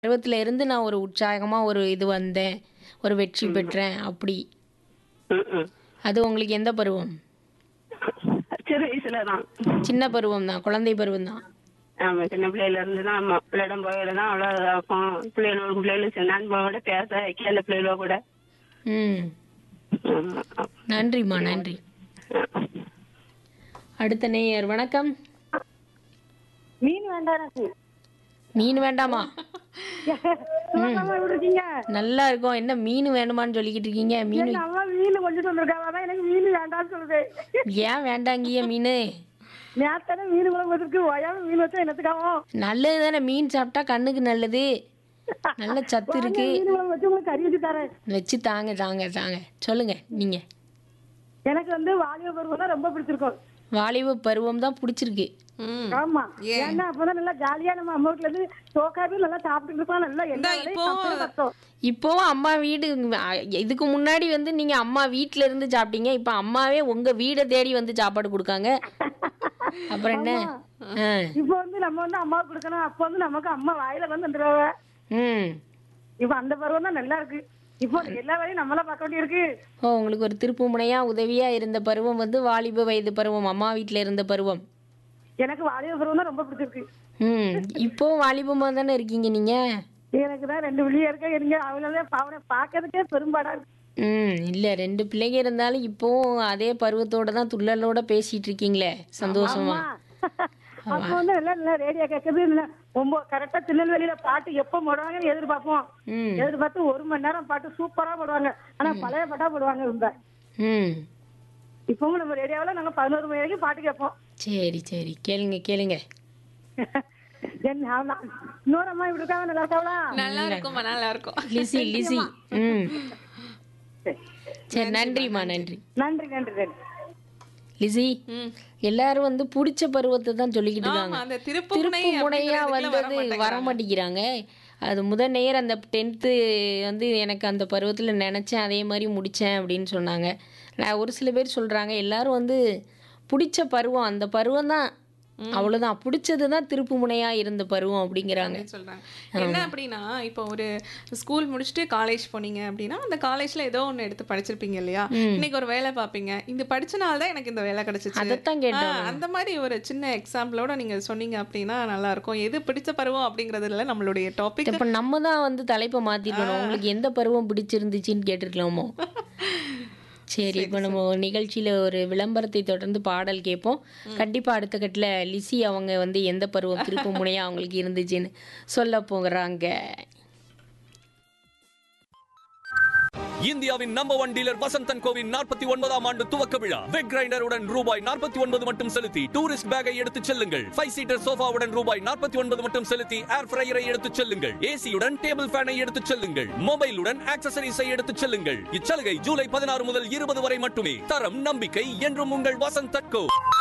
பருவத்துல இருந்து நான் ஒரு உற்சாகமா ஒரு இது வந்தேன் ஒரு வெற்றி பெற்றேன் அப்படி ம், ம். அது உங்களுக்கு எந்த பருவம் சிறு வயசுல தான் சின்ன பருவம் தான் குழந்தை பருவம் தான் ஆமா சின்ன பிள்ளையில இருந்து தான் ஆமா பிள்ளைடம் போயில தான் அவ்வளோ இருக்கும் பிள்ளைகளோட பிள்ளைகளும் சின்ன நண்பர்களோட பேச வைக்கல பிள்ளைகளோ கூட ம் ஆமா. நன்றிம்மா நன்றி அடுத்த நேயர் வணக்கம் மீன் வேண்டாம் எனக்கு மீன் வேண்டாமா சும்மா இருக்கீங்க நல்லா இருக்கும் என்ன மீன் வேணுமான்னு சொல்லிக்கிட்டு இருக்கீங்க மீன் எங்க அம்மா மீன் கொண்டுட்டு வந்திருக்காங்க அதான் எனக்கு மீன் வேண்டாம்னு சொல்லுது ஏன் வேண்டாங்கிய மீன் நேத்தானே மீன் குழம்பு வச்சிருக்கு ஒயாம மீன் வச்சா என்னத்துக்காகும் நல்லது தானே மீன் சாப்பிட்டா கண்ணுக்கு நல்லது நல்ல சத்து இருக்கு மீன் குழம்பு வச்சு உங்களுக்கு கறி வச்சு தரேன் வச்சு தாங்க தாங்க தாங்க சொல்லுங்க நீங்க எனக்கு வந்து வாலிப பருவம் தான் ரொம்ப பிடிச்சிருக்கும் வாலிப பருவம் தான் பிடிச்சிருக்கு ம். ஆமா ஏன்னா அப்பதான் நல்லா ஜாலியா நம்ம அம்மா வீட்டுல இருந்து சோக்காபி நல்லா சாப்பிட்டு இருப்போம் நல்லா எல்லா வேலையும் இப்போ- சாப்பிட்டு கஷ்டம் இப்போவும் அம்மா வீடு அ- இதுக்கு முன்னாடி வந்து நீங்க அம்மா வீட்ல இருந்து சாப்பிட்டீங்க இப்போ அம்மாவே உங்க வீடை தேடி வந்து சாப்பாடு கொடுக்காங்க அப்புறம் என்ன ஆ. இப்போ வந்து நம்ம வந்து அம்மாவுக்கு கொடுக்கணும் அப்போ வந்து நமக்கு அம்மா வாயில வந்து வந்துடுவாங்க ம் இப்போ அந்த பருவம் தான் நல்லா இருக்கு இப்போ எல்லா வேலையும் நம்மளா பார்க்க வேண்டியிருக்கு ஓ உங்களுக்கு ஒரு திருப்பு முனையா உதவியா இருந்த பருவம் வந்து வாலிப வயது பருவம் அம்மா வீட்ல இருந்த பருவம் எனக்கு வாலிப பருவம் தான் ரொம்ப பிடிச்சிருக்கு ம் இப்போவும் வாலிபமா தானே இருக்கீங்க நீங்க எனக்கு தான் ரெண்டு பிள்ளையா இருக்க இருங்க அவங்களே அவனை பார்க்கறதுக்கே பெரும்பாடா இருக்கு ம் இல்ல ரெண்டு பிள்ளைங்க இருந்தாலும் இப்போவும் அதே பருவத்தோட தான் துள்ளலோட பேசிட்டு இருக்கீங்களே சந்தோஷமா அப்போ வந்து நல்லா நல்லா ரேடியோ கேட்கறது இல்லை ரொம்ப கரெக்டா திருநெல்வேலியில பாட்டு எப்போ போடுவாங்கன்னு எதிர்பார்ப்போம் ம் எதிர்பார்த்து ஒரு மணி நேரம் பாட்டு சூப்பரா போடுவாங்க ஆனா பழைய பாட்டா போடுவாங்க ரொம்ப ம் இப்பவும் நம்ம ரேடியோவில் நாங்க பதினோரு மணி வரைக்கும் பாட்டு கேட்போம் சரி சரி கேளுங்க கேளுங்க என் ஆமா. இன்னொரு அம்மா இப்படி இருக்காங்க நல்லா இருக்காங்களா நல்லா இருக்கும்மா நல்லா இருக்கும் லிசி லிசி ம் சரி நன்றிம்மா நன்றி நன்றி நன்றி நன்றி லிசி ம். எல்லாரும் வந்து பிடிச்ச பருவத்தை தான் சொல்லிக்கிட்டு ஆமா இருக்காங்க அந்த திருப்பு முனை திருப்பு முனையா அப்படிங்கிறதுக்குள்ள வந்தது வர வர மாட்டேங்கிறாங்க அது முதல் நேர் அந்த டென்த்து வந்து எனக்கு அந்த பருவத்தில் நினச்சேன் அதே மாதிரி முடித்தேன் அப்படின்னு சொன்னாங்க நான் ஒரு சில பேர் சொல்கிறாங்க எல்லாரும் வந்து பிடிச்ச பருவம் அந்த பருவம் தான் அவ்வளோதான் பிடிச்சது தான் திருப்பு முனையாக இருந்த பருவம் அப்படிங்கிறாங்க அப்படின்னு சொல்றாங்க என்ன அப்படின்னா இப்போ ஒரு ஸ்கூல் முடிச்சுட்டு காலேஜ் போனீங்க அப்படின்னா அந்த காலேஜ்ல ஏதோ ஒண்ணு எடுத்து படிச்சிருப்பீங்க இல்லையா இன்னைக்கு ஒரு வேலை பார்ப்பீங்க இந்த படிச்சனால தான் எனக்கு இந்த வேலை கிடைச்சிச்சு அதைத்தான் கேட்டேன் ஆ, அந்த மாதிரி ஒரு சின்ன எக்ஸாம்பிளோட நீங்க சொன்னீங்க அப்படின்னா நல்லா இருக்கும் எது பிடிச்ச பருவம் அப்படிங்கறதுல நம்மளுடைய டாபிக் இப்போ நம்ம தான் வந்து தலைப்பை மாற்றிக்கணும் உங்களுக்கு எந்த பருவம் பிடிச்சிருந்துச்சின்னு கேட்டிருக்கலாமோ சரி இப்போ நம்ம ஒரு நிகழ்ச்சியில் ஒரு விளம்பரத்தை தொடர்ந்து பாடல் கேட்போம் கண்டிப்பாக அடுத்த கட்டில் லிசி அவங்க வந்து எந்த பருவம் திருப்பு முனையாக அவங்களுக்கு இருந்துச்சுன்னு சொல்ல போகிறாங்க இந்தியாவின் நம்பர் ஒன் டீலர் வசந்தன் கோவின் நாற்பத்தி ஒன்பதாம் ஆண்டு துவக்க விழா வெக் கிரைண்டருடன் ரூபாய் நாற்பத்தி ஒன்பது மட்டும் செலுத்தி டூரிஸ்ட் பேக்கை எடுத்துச் செல்லுங்கள் ஃபைவ் சீட்டர் சோஃபாவுடன் ரூபாய் நாற்பத்தி ஒன்பது மட்டும் செலுத்தி ஏர் ஃப்ரையரை எடுத்துச் செல்லுங்கள் ஏசியுடன் டேபிள் ஃபேனை எடுத்துச் செல்லுங்கள் மொபைலுடன் ஆக்சசரிஸை எடுத்துச் செல்லுங்கள் இச்சலுகை ஜூலை பதினாறு முதல் இருபது வரை மட்டுமே தரம் நம்பிக்கை என்றும் உங்கள் வசந்தன் கோ